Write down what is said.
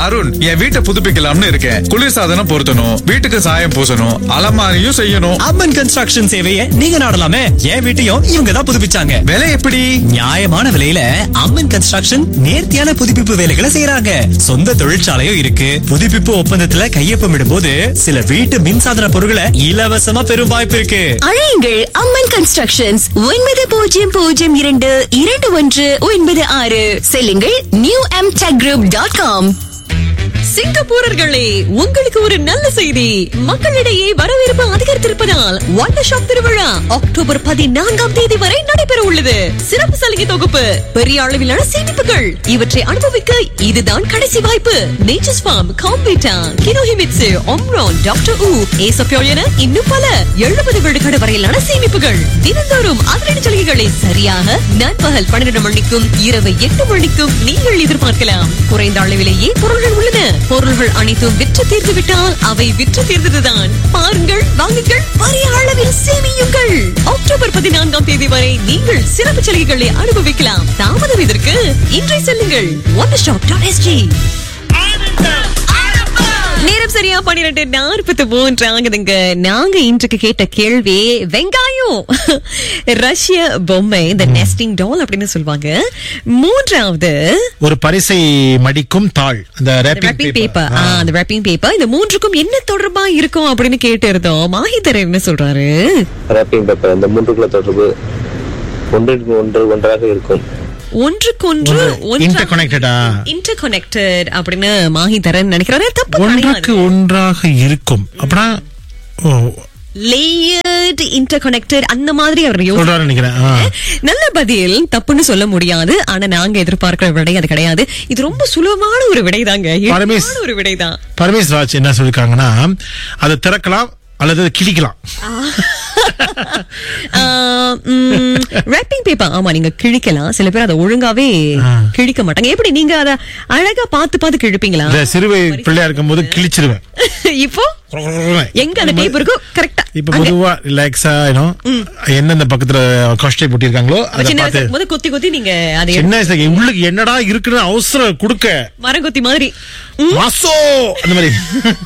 அருண் என் வீட்டை புதுப்பிக்கலாம்னு இருக்கேன் குளிர்சாதனம் பொருத்தணும் வீட்டுக்கு சாயம் பூசணும் அலமாரியும் செய்யணும் அம்மன் கன்ஸ்ட்ரக்ஷன் சேவையை நீங்க நாடலாமே என் வீட்டையும் இவங்க தான் புதுப்பிச்சாங்க விலை எப்படி நியாயமான விலையில அம்மன் கன்ஸ்ட்ரக்ஷன் நேர்த்தியான புதுப்பிப்பு வேலைகளை செய்யறாங்க சொந்த தொழிற்சாலையும் இருக்கு புதுப்பிப்பு ஒப்பந்தத்துல கையொப்பமிடும் போது சில வீட்டு மின்சாதன பொருட்களை இலவசமா பெறும் வாய்ப்பு இருக்கு அழையுங்கள் அம்மன் கன்ஸ்ட்ரக்ஷன்ஸ் ஒன்பது பூஜ்ஜியம் பூஜ்ஜியம் இரண்டு இரண்டு ஒன்று ஒன்பது ஆறு செல்லுங்கள் new M tech group dot com சிங்கப்பூரர்களே உங்களுக்கு ஒரு நல்ல செய்தி மக்களிடையே வரவேற்பு அதிகரித்திருப்பதால் வண்டர் ஷாப் திருவிழா அக்டோபர் பதினான்காம் தேதி வரை நடைபெற உள்ளது சிறப்பு சலுகை தொகுப்பு பெரிய அளவிலான சேமிப்புகள் இவற்றை அனுபவிக்க இதுதான் கடைசி வாய்ப்பு நேச்சர்ஸ் ஃபார்ம் காம்பீட்டா கினோஹிமிட்சு ஒம்ரான் டாக்டர் ஊ ஏசப்பியோல் என இன்னும் பல எழுபது விழுக்காடு வரையிலான சேமிப்புகள் தினந்தோறும் அதிரடி சலுகைகளை சரியாக நண்பகல் பன்னிரண்டு மணிக்கும் இரவு எட்டு மணிக்கும் நீங்கள் எதிர்பார்க்கலாம் குறைந்த அளவிலேயே பொருள்கள் உள்ளன பொருள்கள் அனைத்தும் விற்று தீர்ந்து விட்டால் அவை விற்று தீர்ந்ததுதான் பாருங்கள் வாங்குங்கள் பெரிய அளவில் சேமியுங்கள் அக்டோபர் பதினான்காம் தேதி வரை நீங்கள் சிறப்பு சலுகைகளை அனுபவிக்கலாம் தாமதம் இதற்கு இன்றை செல்லுங்கள் ஒன் ஸ்டாப் டாட் எஸ்ஜி நேரம் சரியா பன்னிரெண்டு நாற்பத்தி மூன்று ஆகுதுங்க நாங்க இன்றைக்கு கேட்ட கேள்வி வெங்காயம் ரஷ்ய பொம்மை இந்த நெஸ்டிங் டால் அப்படின்னு சொல்லுவாங்க மூன்றாவது ஒரு பரிசை மடிக்கும் தாள் அந்த ரேப்பிங் ரேப்பிங் பேப்பர் அந்த ரேப்பிங் பேப்பர் இந்த மூன்றுக்கும் என்ன தொடர்பா இருக்கும் அப்படின்னு கேட்டு இருந்தோம் மாஹிதர் என்ன சொல்றாரு ரேப்பிங் பேப்பர் இந்த மூன்றுக்குள்ள தொடர்பு ஒன்றிற்கு ஒன்று ஒன்றாக இருக்கும் ஒன்றுக்கொன்று interconnected ஆ? இன்டர் கனெக்டட் அப்படின்னு மாஹிதரன் நினைக்கிறாரு தப்பு ஒன்றுக்கு ஒன்றாக இருக்கும் அப்படின்னா ஓ, லேயர்ட் இன்டர் கனெக்டட் அந்த மாதிரி அவர் யோசி சொல்றாரு நினைக்கிறேன் ஆ. நல்ல பதில் தப்புன்னு சொல்ல முடியாது ஆனா நாங்க எதிர்பார்க்கிற விடை அது கிடையாது இது ரொம்ப சுலபமான ஒரு விடைதாங்க பரமேஷ். எளிமையான ஒரு விடைதான் பரமேஷ் ராஜ் என்ன சொல்லிருக்காங்கன்னா அதை திறக்கலாம் அல்லது அதை கிழிக்கலாம் ரேப்பிங் பேப்பர் ஆமா நீங்க கிழிக்கலாம் சில பேர் அதை ஒழுங்காவே கிழிக்க மாட்டாங்க எப்படி நீங்க அத அழகா பார்த்து பார்த்து கிழிப்பீங்களா இந்த சிறுவை பிள்ளையா இருக்கும் போது கிழிச்சிருவேன் இப்போ எங்க அந்த பேப்பர் இருக்கோ கரெக்டா இப்ப பொதுவா ரிலாக்ஸா எந்தெந்த பக்கத்துல காஸ்டை போட்டிருக்காங்களோ அதை சின்ன வயசுல பார்த்து இருக்கும்போது கொத்தி கொத்தி நீங்க அதை சின்ன வயசுல உள்ளுக்கு என்னடா இருக்குன்னு அவசரம் கொடுக்க மரங்கொத்தி மாதிரி மாசோ அந்த மாதிரி